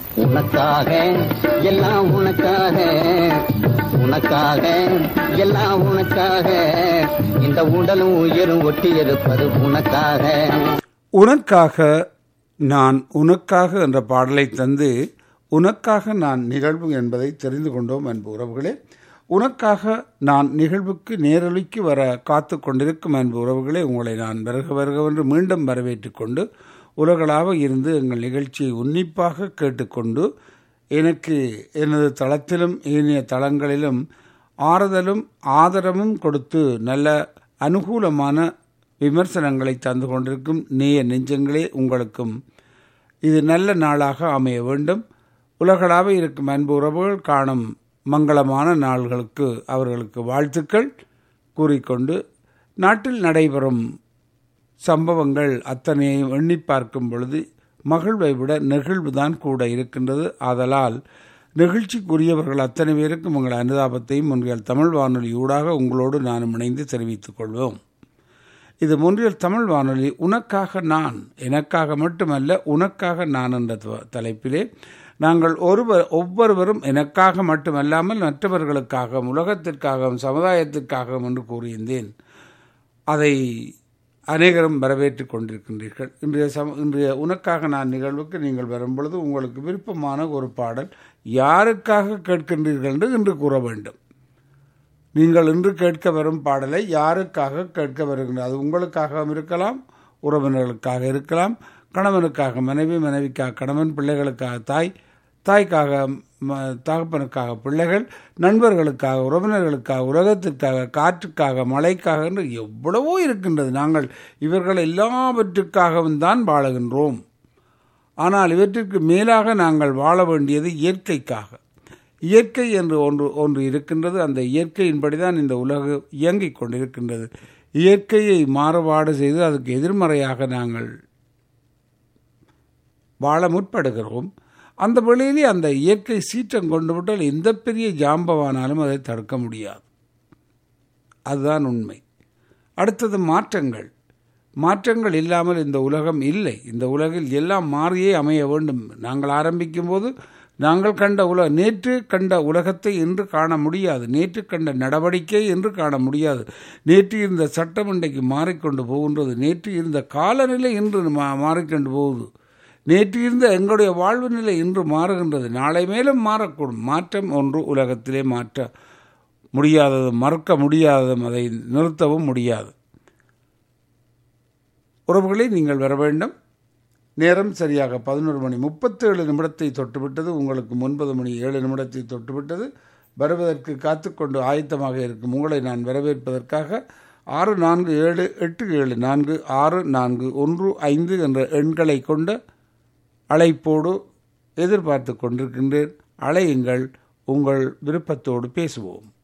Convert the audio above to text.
உனக்காக எல்லாம் உனக்காக உனக்காக எல்லாம் உனக்காக இந்த உடலும் உயிரும் ஒட்டி இருப்பது உனக்காக உனக்காக நான் உனக்காக என்ற பாடலை தந்து உனக்காக நான் நிகழ்வு என்பதை தெரிந்து கொண்டோம் அன்பு உறவுகளே உனக்காக நான் நிகழ்வுக்கு நேரொலிக்கு வர காத்து கொண்டிருக்கும் அன்பு உறவுகளே உங்களை நான் வருக வருகவென்று மீண்டும் வரவேற்றுக் கொண்டு உலகளாக இருந்து எங்கள் நிகழ்ச்சியை உன்னிப்பாக கேட்டுக்கொண்டு எனக்கு எனது தளத்திலும் ஏனைய தளங்களிலும் ஆறுதலும் ஆதரவும் கொடுத்து நல்ல அனுகூலமான விமர்சனங்களை தந்து கொண்டிருக்கும் நேய நெஞ்சங்களே உங்களுக்கும் இது நல்ல நாளாக அமைய வேண்டும் உலகளாக இருக்கும் அன்பு உறவுகள் காணும் மங்களமான நாள்களுக்கு அவர்களுக்கு வாழ்த்துக்கள் கூறிக்கொண்டு நாட்டில் நடைபெறும் சம்பவங்கள் அத்தனையும் எண்ணி பார்க்கும் பொழுது மகிழ்வை விட நெகிழ்வுதான் கூட இருக்கின்றது ஆதலால் நெகிழ்ச்சிக்குரியவர்கள் அத்தனை பேருக்கும் உங்கள் அனுதாபத்தையும் உங்கள் தமிழ் வானொலி ஊடாக உங்களோடு நானும் இணைந்து தெரிவித்துக் கொள்வோம் இது முன்றியல் தமிழ் வானொலி உனக்காக நான் எனக்காக மட்டுமல்ல உனக்காக நான் என்ற த- தலைப்பிலே நாங்கள் ஒருவர் ஒவ்வொருவரும் எனக்காக மட்டுமல்லாமல் மற்றவர்களுக்காகவும் உலகத்திற்காகவும் சமுதாயத்திற்காகவும் என்று கூறியிருந்தேன் அதை அநேகரும் வரவேற்றுக் கொண்டிருக்கின்றீர்கள் இன்றைய சம இன்றைய உனக்காக நான் நிகழ்வுக்கு நீங்கள் வரும்பொழுது உங்களுக்கு விருப்பமான ஒரு பாடல் யாருக்காக கேட்கின்றீர்கள் என்று இன்று கூற வேண்டும் நீங்கள் இன்று கேட்க வரும் பாடலை யாருக்காக கேட்க வருகின்ற அது உங்களுக்காகவும் இருக்கலாம் உறவினர்களுக்காக இருக்கலாம் கணவனுக்காக மனைவி மனைவிக்காக கணவன் பிள்ளைகளுக்காக தாய் தாய்க்காக ம- தகப்பனுக்காக பிள்ளைகள் நண்பர்களுக்காக உறவினர்களுக்காக உலகத்திற்காக காற்றுக்காக மழைக்காக என்று எவ்வளவோ இருக்கின்றது நாங்கள் இவர்கள் எல்லாவற்றுக்காகவும் தான் வாழுகின்றோம் ஆனால் இவற்றிற்கு மேலாக நாங்கள் வாழ வேண்டியது இயற்கைக்காக இயற்கை என்று ஒன்று ஒன்று இருக்கின்றது அந்த இயற்கையின்படிதான் இந்த உலகம் இயங்கிக் கொண்டிருக்கின்றது இயற்கையை மாறுபாடு செய்து அதுக்கு எதிர்மறையாக நாங்கள் வாழ முற்படுகிறோம் அந்த வழியிலே அந்த இயற்கை சீற்றம் கொண்டு விட்டால் எந்த பெரிய ஜாம்பவானாலும் அதை தடுக்க முடியாது அதுதான் உண்மை அடுத்தது மாற்றங்கள் மாற்றங்கள் இல்லாமல் இந்த உலகம் இல்லை இந்த உலகில் எல்லாம் மாறியே அமைய வேண்டும் நாங்கள் ஆரம்பிக்கும் போது நாங்கள் கண்ட உல நேற்று கண்ட உலகத்தை இன்று காண முடியாது நேற்று கண்ட நடவடிக்கை என்று காண முடியாது நேற்று இருந்த சட்டம் இன்றைக்கு மாறிக்கொண்டு போகின்றது நேற்று இருந்த காலநிலை இன்று மா மாறிக்கொண்டு போகுது நேற்று இருந்த எங்களுடைய வாழ்வு நிலை இன்று மாறுகின்றது நாளை மேலும் மாறக்கூடும் மாற்றம் ஒன்று உலகத்திலே மாற்ற முடியாதது மறுக்க முடியாததும் அதை நிறுத்தவும் முடியாது உறவுகளை நீங்கள் வர வேண்டும் நேரம் சரியாக பதினோரு மணி முப்பத்தேழு நிமிடத்தை தொட்டுவிட்டது உங்களுக்கு ஒன்பது மணி ஏழு நிமிடத்தை தொட்டுவிட்டது வருவதற்கு காத்துக்கொண்டு ஆயத்தமாக இருக்கும் உங்களை நான் வரவேற்பதற்காக ஆறு நான்கு ஏழு எட்டு ஏழு நான்கு ஆறு நான்கு ஒன்று ஐந்து என்ற எண்களை கொண்ட அழைப்போடு எதிர்பார்த்து கொண்டிருக்கின்றேன் அழையுங்கள் உங்கள் விருப்பத்தோடு பேசுவோம்